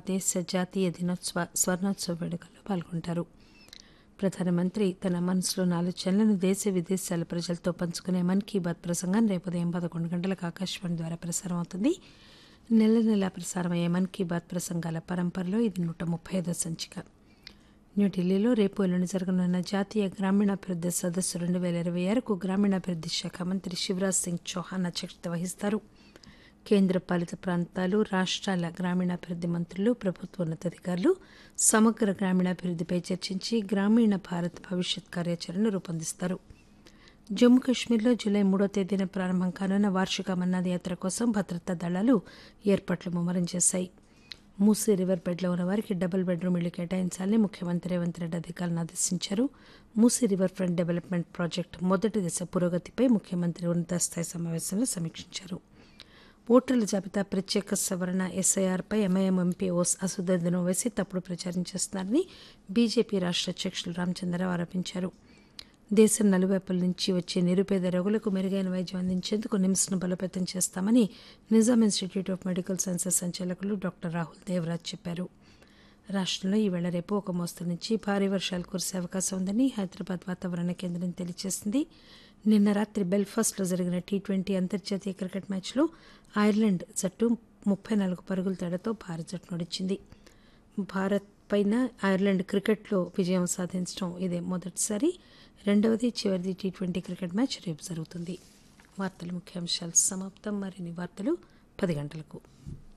దేశ జాతీయ దినోత్సవ స్వర్ణోత్సవ వేడుకల్లో పాల్గొంటారు ప్రధానమంత్రి తన మనసులోని ఆలోచనలను దేశ విదేశాల ప్రజలతో పంచుకునే మన్ కీ బాత్ ప్రసంగం రేపు ఉదయం పదకొండు గంటలకు ఆకాశవాణి ద్వారా ప్రసారం అవుతుంది నెల నెలా ప్రసారమయ్యే మన్ కీ బాత్ ప్రసంగాల పరంపరలో ఇది నూట ముప్పై ఐదో సంచిక న్యూఢిల్లీలో రేపు ఎల్లుండి జరగనున్న జాతీయ గ్రామీణాభివృద్ధి సదస్సు రెండు వేల ఇరవై ఆరుకు గ్రామీణాభివృద్ధి శాఖ మంత్రి శివరాజ్ సింగ్ చౌహాన్ అధ్యక్షత వహిస్తారు కేంద్ర పాలిత ప్రాంతాలు రాష్ట్రాల గ్రామీణాభివృద్ధి మంత్రులు ప్రభుత్వ ఉన్నతాధికారులు సమగ్ర గ్రామీణాభివృద్ధిపై చర్చించి గ్రామీణ భారత్ భవిష్యత్ కార్యాచరణను రూపొందిస్తారు జమ్మూ కాశ్మీర్లో జూలై మూడో తేదీన ప్రారంభం కానున్న వార్షిక మన్నాథ్ యాత్ర కోసం భద్రతా దళాలు ఏర్పాట్లు ముమ్మరం చేశాయి మూసీ రివర్ బెడ్లో ఉన్న వారికి డబుల్ బెడ్రూమ్ ఇళ్లు కేటాయించాలని ముఖ్యమంత్రి రేవంత్ రెడ్డి అధికారులను ఆదేశించారు Musi river front development project మొదటి దశ పురోగతిపై ముఖ్యమంత్రి ఉన్నతస్థాయి సమావేశంలో సమీక్షించారు ఓటర్ల జాబితా ప్రత్యేక సవరణ ఎస్ఐఆర్పై ఎంఐఎం ఎంపీ ఓస్ అసదుద్దీన్ ఓవైసీ తప్పుడు ప్రచారం చేస్తున్నారని బీజేపీ రాష్ట్ర అధ్యక్షులు రామచంద్రరావు ఆరోపించారు దేశం నలువైపుల నుంచి వచ్చే నిరుపేద రోగులకు మెరుగైన వైద్యం అందించేందుకు నిమ్స్ను బలోపేతం చేస్తామని Nizam institute of medical sciences సంచాలకులు డాక్టర్ రాహుల్ దేవరాజ్ చెప్పారు రాష్ట్రంలో ఈవేళ రేపు ఒక మోస్తరు నుంచి భారీ వర్షాలు కురిసే అవకాశం ఉందని హైదరాబాద్ వాతావరణ కేంద్రం తెలియజేసింది నిన్న రాత్రి బెల్ఫాస్ట్లో జరిగిన టీ ట్వంటీ అంతర్జాతీయ క్రికెట్ మ్యాచ్లో ఐర్లాండ్ జట్టు ముప్పై నాలుగు పరుగుల తేడాతో భారత జట్టు నడిచింది భారత్ పైన ఐర్లాండ్ క్రికెట్లో విజయం సాధించడం ఇదే మొదటిసారి రెండవది చివరిది టీ ట్వంటీ క్రికెట్ మ్యాచ్ రేపు జరుగుతుంది వార్తల ముఖ్యాంశాలు సమాప్తం మరిన్ని వార్తలు పది గంటలకు